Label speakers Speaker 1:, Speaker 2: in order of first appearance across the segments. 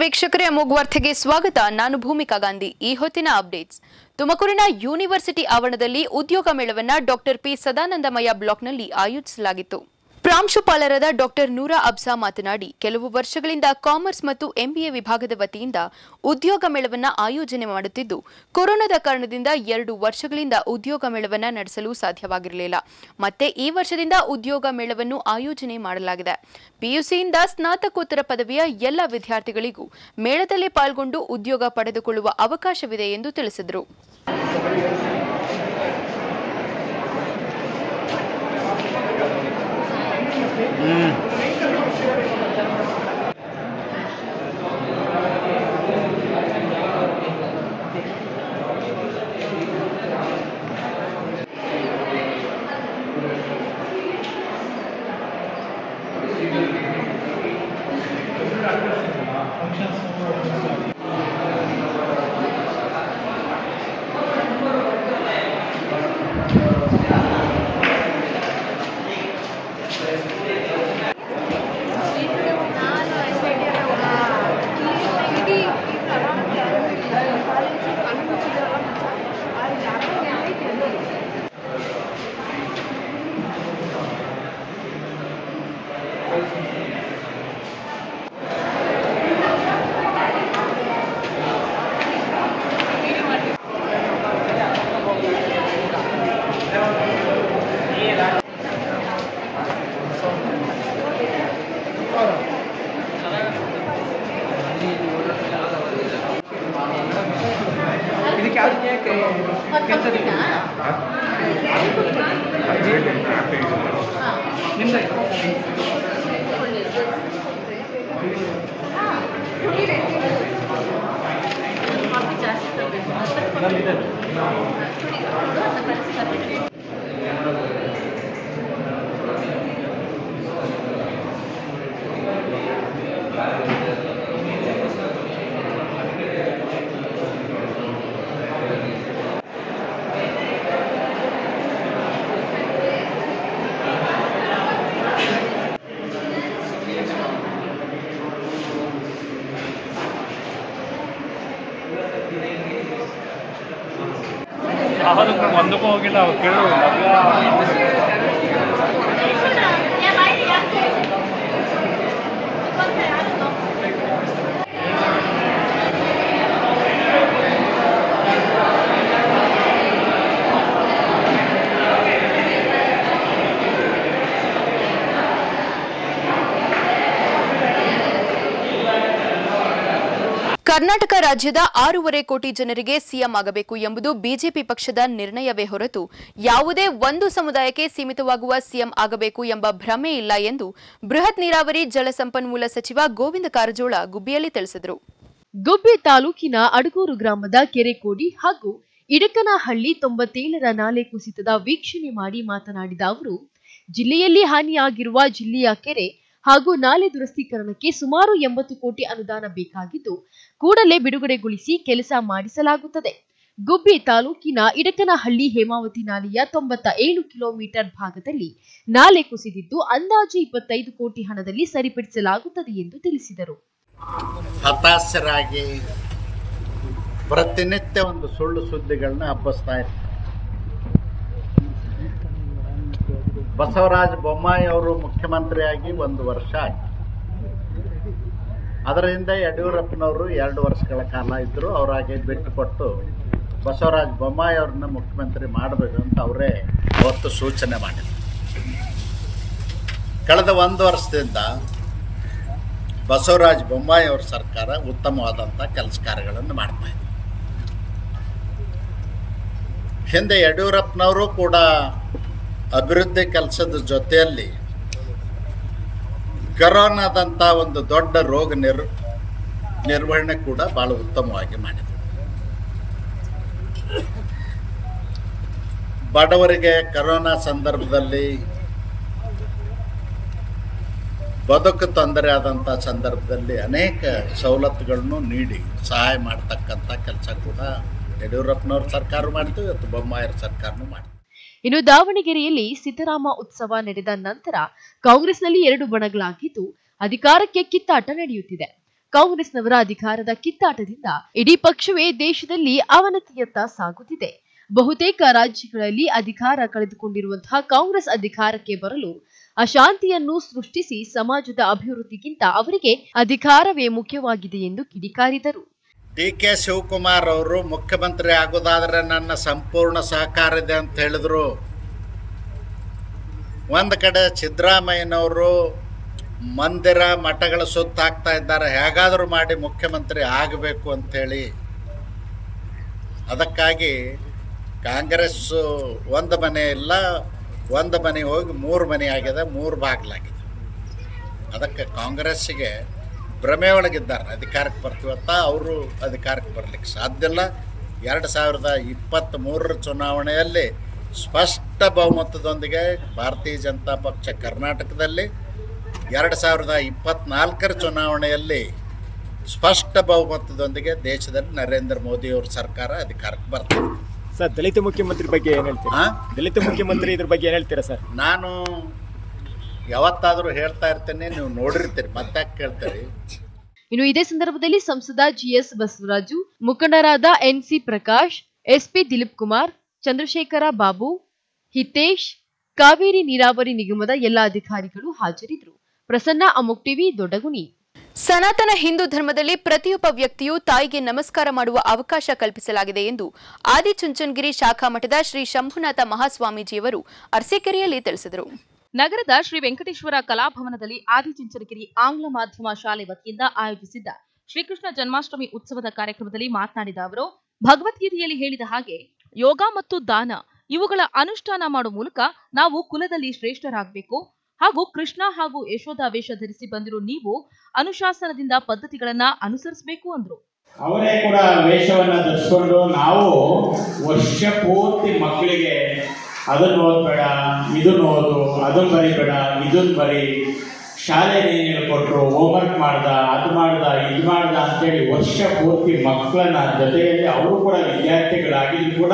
Speaker 1: ವೀಕ್ಷಕರೇ ಅಮೋಘ್ ವಾರ್ತೆಗೆ ಸ್ವಾಗತ ನಾನು ಭೂಮಿಕಾ ಗಾಂಧಿ ಈ ಹೊತ್ತಿನ ಅಪ್ಡೇಟ್ಸ್ ತುಮಕೂರಿನ ಯೂನಿವರ್ಸಿಟಿ ಆವರಣದಲ್ಲಿ ಉದ್ಯೋಗ ಮೇಳವನ್ನ ಡಾಕ್ಟರ್ ಪಿ ಸದಾನಂದಮಯ ಬ್ಲಾಕ್ನಲ್ಲಿ ಆಯೋಜಿಸಲಾಗಿತ್ತು ಪ್ರಾಂಶುಪಾಲರಾದ ಡಾಕ್ಟರ್ ನೂರಾ ಅಬ್ಸಾ ಮಾತನಾಡಿ ಕೆಲವು ವರ್ಷಗಳಿಂದ ಕಾಮರ್ಸ್ ಮತ್ತು ಎಂಬಿಎ ವಿಭಾಗದ ವತಿಯಿಂದ ಉದ್ಯೋಗ ಮೇಳವನ್ನ ಆಯೋಜನೆ ಮಾಡುತ್ತಿದ್ದು ಕೊರೋನಾದ ಕಾರಣದಿಂದ ಎರಡು ವರ್ಷಗಳಿಂದ ಉದ್ಯೋಗ ಮೇಳವನ್ನ ನಡೆಸಲು ಸಾಧ್ಯವಾಗಿರಲಿಲ್ಲ ಮತ್ತೆ ಈ ವರ್ಷದಿಂದ ಉದ್ಯೋಗ ಮೇಳವನ್ನು ಆಯೋಜನೆ ಮಾಡಲಾಗಿದೆ ಪಿಯುಸಿಯಿಂದ ಸ್ನಾತಕೋತ್ತರ ಪದವಿಯ ಎಲ್ಲ ವಿದ್ಯಾರ್ಥಿಗಳಿಗೂ ಮೇಳದಲ್ಲಿ ಪಾಲ್ಗೊಂಡು ಉದ್ಯೋಗ ಪಡೆದುಕೊಳ್ಳುವ ಅವಕಾಶವಿದೆ ಎಂದು ತಿಳಿಸಿದರು
Speaker 2: ಇದಕ್ಕೆ ಯಾವ್ದಕ್ಕೆ ಕೆಲಸ ನಿಮ್ದು
Speaker 3: ಅದಕ್ಕೆ ಒಂದಕ್ಕೂ ಹೋಗಿಲ್ಲ ಅವ್ರು ಕೇಳು
Speaker 1: ಕರ್ನಾಟಕ ರಾಜ್ಯದ ಆರೂವರೆ ಕೋಟಿ ಜನರಿಗೆ ಸಿಎಂ ಆಗಬೇಕು ಎಂಬುದು ಬಿಜೆಪಿ ಪಕ್ಷದ ನಿರ್ಣಯವೇ ಹೊರತು ಯಾವುದೇ ಒಂದು ಸಮುದಾಯಕ್ಕೆ ಸೀಮಿತವಾಗುವ ಸಿಎಂ ಆಗಬೇಕು ಎಂಬ ಭ್ರಮೆ ಇಲ್ಲ ಎಂದು ಬೃಹತ್ ನೀರಾವರಿ ಜಲಸಂಪನ್ಮೂಲ ಸಚಿವ ಗೋವಿಂದ ಕಾರಜೋಳ ಗುಬ್ಬಿಯಲ್ಲಿ ತಿಳಿಸಿದರು
Speaker 4: ಗುಬ್ಬಿ ತಾಲೂಕಿನ ಅಡಗೂರು ಗ್ರಾಮದ ಕೆರೆಕೋಡಿ ಹಾಗೂ ಇಡಕನಹಳ್ಳಿ ತೊಂಬತ್ತೇಳರ ನಾಲೆ ಕುಸಿತದ ವೀಕ್ಷಣೆ ಮಾಡಿ ಮಾತನಾಡಿದ ಅವರು ಜಿಲ್ಲೆಯಲ್ಲಿ ಹಾನಿಯಾಗಿರುವ ಜಿಲ್ಲೆಯ ಕೆರೆ ಹಾಗೂ ನಾಲೆ ದುರಸ್ತೀಕರಣಕ್ಕೆ ಸುಮಾರು ಎಂಬತ್ತು ಕೋಟಿ ಅನುದಾನ ಬೇಕಾಗಿದ್ದು ಕೂಡಲೇ ಬಿಡುಗಡೆಗೊಳಿಸಿ ಕೆಲಸ ಮಾಡಿಸಲಾಗುತ್ತದೆ ಗುಬ್ಬಿ ತಾಲೂಕಿನ ಇಡಕನಹಳ್ಳಿ ಹೇಮಾವತಿ ನಾಲೆಯ ತೊಂಬತ್ತ ಏಳು ಕಿಲೋಮೀಟರ್ ಭಾಗದಲ್ಲಿ ನಾಲೆ ಕುಸಿದಿದ್ದು ಅಂದಾಜು ಇಪ್ಪತ್ತೈದು ಕೋಟಿ ಹಣದಲ್ಲಿ ಸರಿಪಡಿಸಲಾಗುತ್ತದೆ ಎಂದು ತಿಳಿಸಿದರು
Speaker 5: ಹತಾಶರಾಗಿ ಪ್ರತಿನಿತ್ಯ ಒಂದು ಸುಳ್ಳು ಸುದ್ದಿಗಳನ್ನ ಹಬ್ಬಿಸ್ತಾ ಇರ್ತಾರೆ ಬಸವರಾಜ ಬೊಮ್ಮಾಯಿ ಅವರು ಮುಖ್ಯಮಂತ್ರಿಯಾಗಿ ಒಂದು ವರ್ಷ ಆಯ್ತು ಅದರಿಂದ ಯಡಿಯೂರಪ್ಪನವರು ಎರಡು ವರ್ಷಗಳ ಕಾಲ ಇದ್ದರು ಅವರಾಗೆ ಬಿಟ್ಟು ಕೊಟ್ಟು ಬಸವರಾಜ ಬೊಮ್ಮಾಯಿ ಅವ್ರನ್ನ ಮುಖ್ಯಮಂತ್ರಿ ಮಾಡಬೇಕು ಅಂತ ಅವರೇ ಅವತ್ತು ಸೂಚನೆ ಮಾಡಿದರು ಕಳೆದ ಒಂದು ವರ್ಷದಿಂದ ಬಸವರಾಜ ಬೊಮ್ಮಾಯಿ ಅವ್ರ ಸರ್ಕಾರ ಉತ್ತಮವಾದಂಥ ಕೆಲಸ ಕಾರ್ಯಗಳನ್ನು ಮಾಡ್ತಾ ಇದೆ ಹಿಂದೆ ಯಡಿಯೂರಪ್ಪನವರು ಕೂಡ ಅಭಿವೃದ್ಧಿ ಕೆಲಸದ ಜೊತೆಯಲ್ಲಿ ಕರೋನಾದಂಥ ಒಂದು ದೊಡ್ಡ ರೋಗ ನಿರ್ ನಿರ್ವಹಣೆ ಕೂಡ ಭಾಳ ಉತ್ತಮವಾಗಿ ಮಾಡಿದರು ಬಡವರಿಗೆ ಕರೋನಾ ಸಂದರ್ಭದಲ್ಲಿ ಬದುಕು ತೊಂದರೆ ಆದಂಥ ಸಂದರ್ಭದಲ್ಲಿ ಅನೇಕ ಸವಲತ್ತುಗಳನ್ನು ನೀಡಿ ಸಹಾಯ ಮಾಡ್ತಕ್ಕಂಥ ಕೆಲಸ ಕೂಡ ಯಡಿಯೂರಪ್ಪನವ್ರ ಸರ್ಕಾರ ಮಾಡ್ತೀವಿ ಇವತ್ತು ಬೊಮ್ಮಾಯರ ಸರ್ಕಾರನೂ ಮಾಡ್ತೀವಿ
Speaker 4: ಇನ್ನು ದಾವಣಗೆರೆಯಲ್ಲಿ ಸಿದ್ದರಾಮ ಉತ್ಸವ ನಡೆದ ನಂತರ ಕಾಂಗ್ರೆಸ್ನಲ್ಲಿ ಎರಡು ಬಣಗಳಾಗಿದ್ದು ಅಧಿಕಾರಕ್ಕೆ ಕಿತ್ತಾಟ ನಡೆಯುತ್ತಿದೆ ಕಾಂಗ್ರೆಸ್ನವರ ಅಧಿಕಾರದ ಕಿತ್ತಾಟದಿಂದ ಇಡೀ ಪಕ್ಷವೇ ದೇಶದಲ್ಲಿ ಅವನತಿಯತ್ತ ಸಾಗುತ್ತಿದೆ ಬಹುತೇಕ ರಾಜ್ಯಗಳಲ್ಲಿ ಅಧಿಕಾರ ಕಳೆದುಕೊಂಡಿರುವಂತಹ ಕಾಂಗ್ರೆಸ್ ಅಧಿಕಾರಕ್ಕೆ ಬರಲು ಅಶಾಂತಿಯನ್ನು ಸೃಷ್ಟಿಸಿ ಸಮಾಜದ ಅಭಿವೃದ್ಧಿಗಿಂತ ಅವರಿಗೆ ಅಧಿಕಾರವೇ ಮುಖ್ಯವಾಗಿದೆ ಎಂದು ಕಿಡಿಕಾರಿದರು
Speaker 5: ಡಿ ಕೆ ಶಿವಕುಮಾರ್ ಅವರು ಮುಖ್ಯಮಂತ್ರಿ ಆಗೋದಾದ್ರೆ ನನ್ನ ಸಂಪೂರ್ಣ ಸಹಕಾರ ಇದೆ ಅಂತ ಹೇಳಿದರು ಒಂದು ಕಡೆ ಸಿದ್ದರಾಮಯ್ಯನವರು ಮಂದಿರ ಮಠಗಳ ಸುತ್ತ ಹಾಕ್ತಾ ಇದ್ದಾರೆ ಹೇಗಾದರೂ ಮಾಡಿ ಮುಖ್ಯಮಂತ್ರಿ ಆಗಬೇಕು ಅಂಥೇಳಿ ಅದಕ್ಕಾಗಿ ಕಾಂಗ್ರೆಸ್ಸು ಒಂದು ಮನೆ ಇಲ್ಲ ಒಂದು ಮನೆ ಹೋಗಿ ಮೂರು ಮನೆ ಆಗಿದೆ ಮೂರು ಬಾಗಿಲಾಗಿದೆ ಅದಕ್ಕೆ ಕಾಂಗ್ರೆಸ್ಸಿಗೆ ಭ್ರಮೆ ಒಳಗಿದ್ದಾರೆ ಅಧಿಕಾರಕ್ಕೆ ಬರ್ತೀವತ್ತ ಅವರು ಅಧಿಕಾರಕ್ಕೆ ಬರಲಿಕ್ಕೆ ಸಾಧ್ಯ ಇಲ್ಲ ಎರಡು ಸಾವಿರದ ಇಪ್ಪತ್ತ್ಮೂರರ ಚುನಾವಣೆಯಲ್ಲಿ ಸ್ಪಷ್ಟ ಬಹುಮತದೊಂದಿಗೆ ಭಾರತೀಯ ಜನತಾ ಪಕ್ಷ ಕರ್ನಾಟಕದಲ್ಲಿ ಎರಡು ಸಾವಿರದ ಇಪ್ಪತ್ತ್ನಾಲ್ಕರ ಚುನಾವಣೆಯಲ್ಲಿ ಸ್ಪಷ್ಟ ಬಹುಮತದೊಂದಿಗೆ ದೇಶದಲ್ಲಿ ನರೇಂದ್ರ ಮೋದಿಯವ್ರ ಸರ್ಕಾರ ಅಧಿಕಾರಕ್ಕೆ ಬರ್ತದೆ
Speaker 6: ಸರ್ ದಲಿತ ಮುಖ್ಯಮಂತ್ರಿ ಬಗ್ಗೆ ಏನು ಹೇಳ್ತೀರಾ
Speaker 5: ಹಾಂ
Speaker 6: ದಲಿತ ಮುಖ್ಯಮಂತ್ರಿ ಇದ್ರ ಬಗ್ಗೆ ಏನು ಹೇಳ್ತೀರಾ ಸರ್
Speaker 5: ನಾನು ಯಾವತ್ತಾದರೂ ಹೇಳ್ತಾ ಇರ್ತೇನೆ ನೀವು ನೋಡಿರ್ತೀರಿ ಮತ್ತೆ ಕೇಳ್ತೀರಿ
Speaker 4: ಇನ್ನು ಇದೇ ಸಂದರ್ಭದಲ್ಲಿ ಸಂಸದ ಜಿಎಸ್ ಬಸವರಾಜು ಮುಖಂಡರಾದ ಎನ್ಸಿ ಪ್ರಕಾಶ್ ಎಸ್ಪಿ ದಿಲೀಪ್ ಕುಮಾರ್ ಚಂದ್ರಶೇಖರ ಬಾಬು ಹಿತೇಶ್ ಕಾವೇರಿ ನೀರಾವರಿ ನಿಗಮದ ಎಲ್ಲ ಅಧಿಕಾರಿಗಳು ಹಾಜರಿದ್ದರು ಪ್ರಸನ್ನ ಅಮುಕ್ ಟಿವಿ ದೊಡ್ಡಗುಣಿ
Speaker 1: ಸನಾತನ ಹಿಂದೂ ಧರ್ಮದಲ್ಲಿ ಪ್ರತಿಯೊಬ್ಬ ವ್ಯಕ್ತಿಯೂ ತಾಯಿಗೆ ನಮಸ್ಕಾರ ಮಾಡುವ ಅವಕಾಶ ಕಲ್ಪಿಸಲಾಗಿದೆ ಎಂದು ಆದಿಚುಂಚನಗಿರಿ ಶಾಖಾ ಮಠದ ಶ್ರೀ ಶಂಭುನಾಥ ಮಹಾಸ್ವಾಮೀಜಿಯವರು ಅರಸೀಕೆರೆಯಲ್ಲಿ ತಿಳಿಸಿದರು
Speaker 7: ನಗರದ ಶ್ರೀ ವೆಂಕಟೇಶ್ವರ ಕಲಾಭವನದಲ್ಲಿ ಆದಿಚುಂಚನಗಿರಿ ಆಂಗ್ಲ ಮಾಧ್ಯಮ ಶಾಲೆ ವತಿಯಿಂದ ಆಯೋಜಿಸಿದ್ದ ಶ್ರೀಕೃಷ್ಣ ಜನ್ಮಾಷ್ಟಮಿ ಉತ್ಸವದ ಕಾರ್ಯಕ್ರಮದಲ್ಲಿ ಮಾತನಾಡಿದ ಅವರು ಭಗವದ್ಗೀತೆಯಲ್ಲಿ ಹೇಳಿದ ಹಾಗೆ ಯೋಗ ಮತ್ತು ದಾನ ಇವುಗಳ ಅನುಷ್ಠಾನ ಮಾಡುವ ಮೂಲಕ ನಾವು ಕುಲದಲ್ಲಿ ಶ್ರೇಷ್ಠರಾಗಬೇಕು ಹಾಗೂ ಕೃಷ್ಣ ಹಾಗೂ ಯಶೋಧ ವೇಷ ಧರಿಸಿ ಬಂದಿರೋ ನೀವು ಅನುಶಾಸನದಿಂದ ಪದ್ಧತಿಗಳನ್ನ ಅನುಸರಿಸಬೇಕು ಅಂದ್ರು
Speaker 8: ಅವರೇ ಕೂಡ ವೇಷವನ್ನ ಧರಿಸ್ಕೊಂಡು ನಾವು ವರ್ಷ ಪೂರ್ತಿ ಮಕ್ಕಳಿಗೆ ಅದನ್ನ ಓದ್ಬೇಡ ಇದನ್ನ ಓದು ಅದನ್ನ ಬರಿಬೇಡ ಇದನ್ನ ಬರಿ ಶಾಲೆ ಏನ್ ಹೇಳ್ಕೊಟ್ರು ಹೋಮ್ವರ್ಕ್ ಮಾಡ್ದ ಅದು ಮಾಡ್ದ ಇದು ಮಾಡ್ದ ಅಂತೇಳಿ ವರ್ಷ ಪೂರ್ತಿ ಮಕ್ಕಳನ್ನ ಜೊತೆಯಲ್ಲಿ ಅವರು ಕೂಡ ವಿದ್ಯಾರ್ಥಿಗಳಾಗಿದ್ರು ಕೂಡ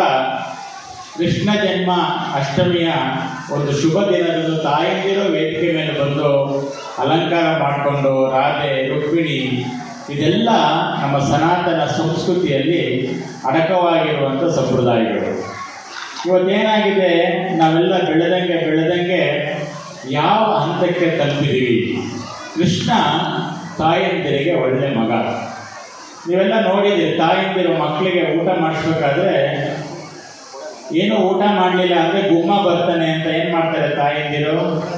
Speaker 8: ಕೃಷ್ಣ ಜನ್ಮ ಅಷ್ಟಮಿಯ ಒಂದು ಶುಭ ದಿನದಂದು ತಾಯಂದಿರು ವೇದಿಕೆ ಮೇಲೆ ಬಂದು ಅಲಂಕಾರ ಮಾಡಿಕೊಂಡು ರಾಧೆ ರುಕ್ಮಿಣಿ ಇದೆಲ್ಲ ನಮ್ಮ ಸನಾತನ ಸಂಸ್ಕೃತಿಯಲ್ಲಿ ಅಡಕವಾಗಿರುವಂಥ ಸಂಪ್ರದಾಯಗಳು ಇವತ್ತೇನಾಗಿದೆ ನಾವೆಲ್ಲ ಬೆಳೆದಂಗೆ ಬೆಳೆದಂಗೆ ಯಾವ ಹಂತಕ್ಕೆ ತಲುಪಿದ್ದೀವಿ ಕೃಷ್ಣ ತಾಯಂದಿರಿಗೆ ಒಳ್ಳೆ ಮಗ ನೀವೆಲ್ಲ ನೋಡಿದ್ದೀರಿ ತಾಯಂದಿರು ಮಕ್ಕಳಿಗೆ ಊಟ ಮಾಡಿಸ್ಬೇಕಾದ್ರೆ ಏನು ಊಟ ಮಾಡಲಿಲ್ಲ ಅಂದರೆ ಗುಮ್ಮ ಬರ್ತಾನೆ ಅಂತ ಏನು ಮಾಡ್ತಾರೆ ತಾಯಂದಿರು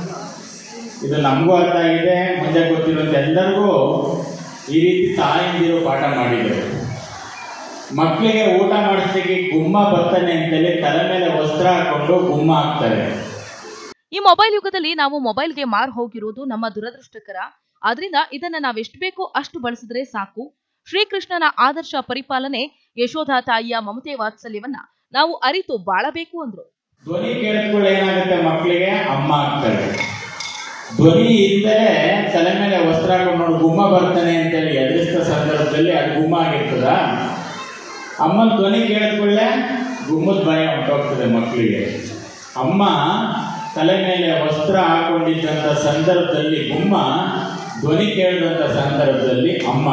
Speaker 8: ಇದು ನಮಗೂ ಅರ್ಥ ಆಗಿದೆ ಮುಂದೆ ಗೊತ್ತಿರುವಂಥ ಎಲ್ಲರಿಗೂ ಈ ರೀತಿ ತಾಯಂದಿರು ಪಾಠ ಮಾಡಿದರು ಮಕ್ಕಳಿಗೆ ಊಟ ಮಾಡಿಸ್ಲಿಕ್ಕೆ ಗುಮ್ಮ ಬರ್ತಾನೆ ಅಂತೇಳಿ ತಲೆ ಮೇಲೆ ವಸ್ತ್ರ ಹಾಕೊಂಡು ಗುಮ್ಮ ಹಾಕ್ತಾರೆ
Speaker 7: ಈ ಮೊಬೈಲ್ ಯುಗದಲ್ಲಿ ನಾವು ಮೊಬೈಲ್ಗೆ ಮಾರು ಹೋಗಿರುವುದು ನಮ್ಮ ದುರದೃಷ್ಟಕರ ಆದ್ರಿಂದ ಇದನ್ನ ನಾವೆಷ್ಟು ಬೇಕೋ ಅಷ್ಟು ಬಳಸಿದ್ರೆ ಸಾಕು ಶ್ರೀಕೃಷ್ಣನ ಆದರ್ಶ ಪರಿಪಾಲನೆ ಯಶೋಧ ತಾಯಿಯ ಮಮತೆ ವಾತ್ಸಲ್ಯವನ್ನ ನಾವು ಅರಿತು ಬಾಳಬೇಕು ಅಂದ್ರು
Speaker 8: ಧ್ವನಿ ಕೇಳಿದ್ಕೊಳ್ಳಿ ಏನಾಗುತ್ತೆ ಮಕ್ಕಳಿಗೆ ಅಮ್ಮ ಆಗ್ತಾರೆ ಧ್ವನಿ ಇದ್ದರೆ ತಲೆ ಮೇಲೆ ವಸ್ತ್ರ ಹಾಕೊಂಡು ನೋಡಿ ಗುಮ್ಮ ಬರ್ತಾನೆ ಅಂತೇಳಿ ಎದುರಿಸಿದ ಸಂದರ್ಭದಲ್ಲಿ ಅದು ಗುಮ್ಮ ಆಗಿರ್ತದ ಅಮ್ಮನ ಧ್ವನಿ ಕೇಳಿದ್ಕೊಳ್ಳೆ ಗುಮ್ಮದ ಭಯ ಹೊಂಟೋಗ್ತದೆ ಮಕ್ಕಳಿಗೆ ಅಮ್ಮ ತಲೆ ಮೇಲೆ ವಸ್ತ್ರ ಹಾಕೊಂಡಿದ್ದಂಥ ಸಂದರ್ಭದಲ್ಲಿ ಗುಮ್ಮ ಧ್ವನಿ ಕೇಳಿದಂಥ ಸಂದರ್ಭದಲ್ಲಿ ಅಮ್ಮ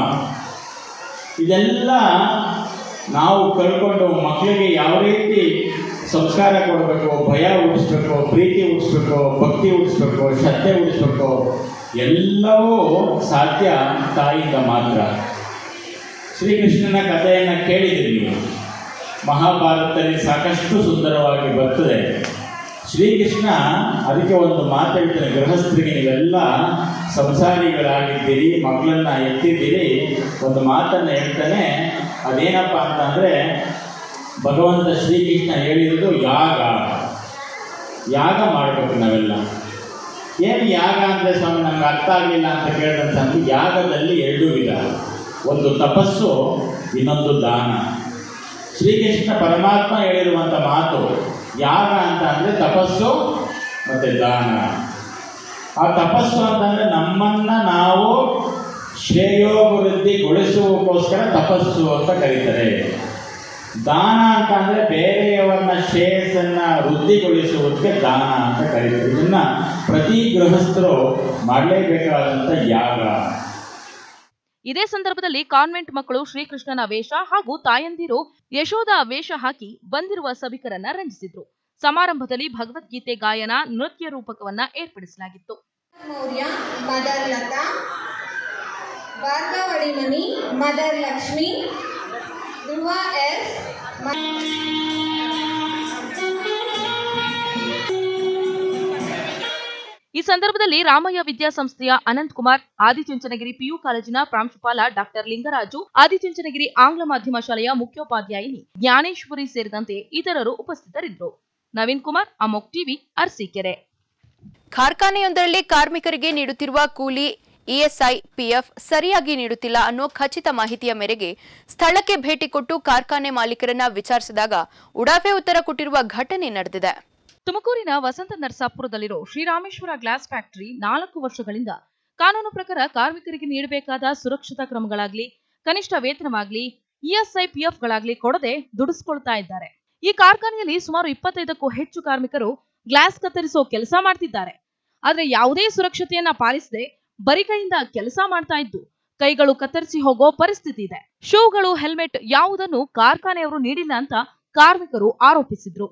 Speaker 8: ಇದೆಲ್ಲ ನಾವು ಕಳ್ಕೊಂಡು ಮಕ್ಕಳಿಗೆ ಯಾವ ರೀತಿ ಸಂಸ್ಕಾರ ಕೊಡಬೇಕು ಭಯ ಹುಟ್ಟಿಸ್ಬೇಕು ಪ್ರೀತಿ ಹುಟ್ಟಿಸ್ಬೇಕು ಭಕ್ತಿ ಹುಟ್ಟಿಸ್ಬೇಕು ಶ್ರದ್ಧೆ ಹುಟ್ಟಿಸ್ಬೇಕು ಎಲ್ಲವೂ ಸಾಧ್ಯ ತಾಯಿಯಿಂದ ಮಾತ್ರ ಶ್ರೀಕೃಷ್ಣನ ಕಥೆಯನ್ನು ಕೇಳಿದಿರಿ ನೀವು ಮಹಾಭಾರತದಲ್ಲಿ ಸಾಕಷ್ಟು ಸುಂದರವಾಗಿ ಬರ್ತದೆ ಶ್ರೀಕೃಷ್ಣ ಅದಕ್ಕೆ ಒಂದು ಮಾತು ಹೇಳ್ತಾನೆ ಗೃಹಸ್ಥರಿಗೆ ನೀವೆಲ್ಲ ಸಂಸಾರಿಗಳಾಗಿದ್ದೀರಿ ಮಕ್ಕಳನ್ನ ಎತ್ತಿದ್ದೀರಿ ಒಂದು ಮಾತನ್ನು ಹೇಳ್ತಾನೆ ಅದೇನಪ್ಪ ಅಂತಂದರೆ ಭಗವಂತ ಶ್ರೀಕೃಷ್ಣ ಹೇಳಿರೋದು ಯಾಗ ಯಾಗ ಮಾಡಬೇಕು ನಾವೆಲ್ಲ ಏನು ಯಾಗ ಅಂದರೆ ಸ್ವಾಮಿ ನಮ್ಗೆ ಅರ್ಥ ಆಗಲಿಲ್ಲ ಅಂತ ಕೇಳಿದಂತಂದ್ರೆ ಯಾಗದಲ್ಲಿ ಎರಡು ವಿಧ ಒಂದು ತಪಸ್ಸು ಇನ್ನೊಂದು ದಾನ ಶ್ರೀಕೃಷ್ಣ ಪರಮಾತ್ಮ ಹೇಳಿರುವಂಥ ಮಾತು ಯಾಗ ಅಂತ ಅಂದರೆ ತಪಸ್ಸು ಮತ್ತು ದಾನ ಆ ತಪಸ್ಸು ಅಂತಂದರೆ ನಮ್ಮನ್ನು ನಾವು ಶ್ರೇಯೋಭಿವೃದ್ಧಿಗೊಳಿಸುವಕ್ಕೋಸ್ಕರ ತಪಸ್ಸು ಅಂತ ಕರೀತಾರೆ ದಾನ ಅಂತ ಅಂದರೆ ಬೇರೆಯವರನ್ನ ಶ್ರೇಯಸ್ಸನ್ನು ವೃದ್ಧಿಗೊಳಿಸುವುದಕ್ಕೆ ದಾನ ಅಂತ ಕರೀತಾರೆ ಇದನ್ನು ಪ್ರತಿ ಗೃಹಸ್ಥರು ಮಾಡಲೇಬೇಕಾದಂಥ ಯಾಗ
Speaker 7: ಇದೇ ಸಂದರ್ಭದಲ್ಲಿ ಕಾನ್ವೆಂಟ್ ಮಕ್ಕಳು ಶ್ರೀಕೃಷ್ಣನ ವೇಷ ಹಾಗೂ ತಾಯಂದಿರು ಯಶೋಧ ವೇಷ ಹಾಕಿ ಬಂದಿರುವ ಸಭಿಕರನ್ನ ರಂಜಿಸಿದ್ರು ಸಮಾರಂಭದಲ್ಲಿ ಭಗವದ್ಗೀತೆ ಗಾಯನ ನೃತ್ಯ ರೂಪಕವನ್ನ ಏರ್ಪಡಿಸಲಾಗಿತ್ತು
Speaker 9: Maurya mother Latha Bhargavadimani mother Lakshmi Dhruva S
Speaker 7: ಈ ಸಂದರ್ಭದಲ್ಲಿ ರಾಮಯ್ಯ ವಿದ್ಯಾಸಂಸ್ಥೆಯ ಅನಂತ್ ಕುಮಾರ್ ಆದಿಚುಂಚನಗಿರಿ ಪಿಯು ಕಾಲೇಜಿನ ಪ್ರಾಂಶುಪಾಲ ಡಾಕ್ಟರ್ ಲಿಂಗರಾಜು ಆದಿಚುಂಚನಗಿರಿ ಆಂಗ್ಲ ಮಾಧ್ಯಮ ಶಾಲೆಯ ಮುಖ್ಯೋಪಾಧ್ಯಾಯಿನಿ ಜ್ಞಾನೇಶ್ವರಿ ಸೇರಿದಂತೆ ಇತರರು ಉಪಸ್ಥಿತರಿದ್ದರು ನವೀನ್ ಕುಮಾರ್ ಅಮೋಕ್ ಟಿವಿ ಅರಸೀಕೆರೆ
Speaker 1: ಕಾರ್ಖಾನೆಯೊಂದರಲ್ಲಿ ಕಾರ್ಮಿಕರಿಗೆ ನೀಡುತ್ತಿರುವ ಕೂಲಿ ಇಎಸ್ಐ ಪಿಎಫ್ ಸರಿಯಾಗಿ ನೀಡುತ್ತಿಲ್ಲ ಅನ್ನೋ ಖಚಿತ ಮಾಹಿತಿಯ ಮೇರೆಗೆ ಸ್ಥಳಕ್ಕೆ ಭೇಟಿ ಕೊಟ್ಟು ಕಾರ್ಖಾನೆ ಮಾಲೀಕರನ್ನ ವಿಚಾರಿಸಿದಾಗ ಉಡಾಫೆ ಉತ್ತರ ಕೊಟ್ಟಿರುವ ಘಟನೆ ನಡೆದಿದೆ
Speaker 7: ತುಮಕೂರಿನ ವಸಂತ ನರಸಾಪುರದಲ್ಲಿರೋ ಶ್ರೀರಾಮೇಶ್ವರ ಗ್ಲಾಸ್ ಫ್ಯಾಕ್ಟರಿ ನಾಲ್ಕು ವರ್ಷಗಳಿಂದ ಕಾನೂನು ಪ್ರಕಾರ ಕಾರ್ಮಿಕರಿಗೆ ನೀಡಬೇಕಾದ ಸುರಕ್ಷತಾ ಕ್ರಮಗಳಾಗ್ಲಿ ಕನಿಷ್ಠ ವೇತನವಾಗ್ಲಿ ಇಎಸ್ಐ ಪಿಎಫ್ಗಳಾಗ್ಲಿ ಕೊಡದೆ ದುಡಿಸ್ಕೊಳ್ತಾ ಇದ್ದಾರೆ ಈ ಕಾರ್ಖಾನೆಯಲ್ಲಿ ಸುಮಾರು ಇಪ್ಪತ್ತೈದಕ್ಕೂ ಹೆಚ್ಚು ಕಾರ್ಮಿಕರು ಗ್ಲಾಸ್ ಕತ್ತರಿಸೋ ಕೆಲಸ ಮಾಡ್ತಿದ್ದಾರೆ ಆದ್ರೆ ಯಾವುದೇ ಸುರಕ್ಷತೆಯನ್ನ ಪಾಲಿಸದೆ ಬರಿ ಕೈಯಿಂದ ಕೆಲಸ ಮಾಡ್ತಾ ಇದ್ದು ಕೈಗಳು ಕತ್ತರಿಸಿ ಹೋಗೋ ಪರಿಸ್ಥಿತಿ ಇದೆ ಶೂಗಳು ಹೆಲ್ಮೆಟ್ ಯಾವುದನ್ನು ಕಾರ್ಖಾನೆಯವರು ನೀಡಿಲ್ಲ ಅಂತ ಕಾರ್ಮಿಕರು ಆರೋಪಿಸಿದ್ರು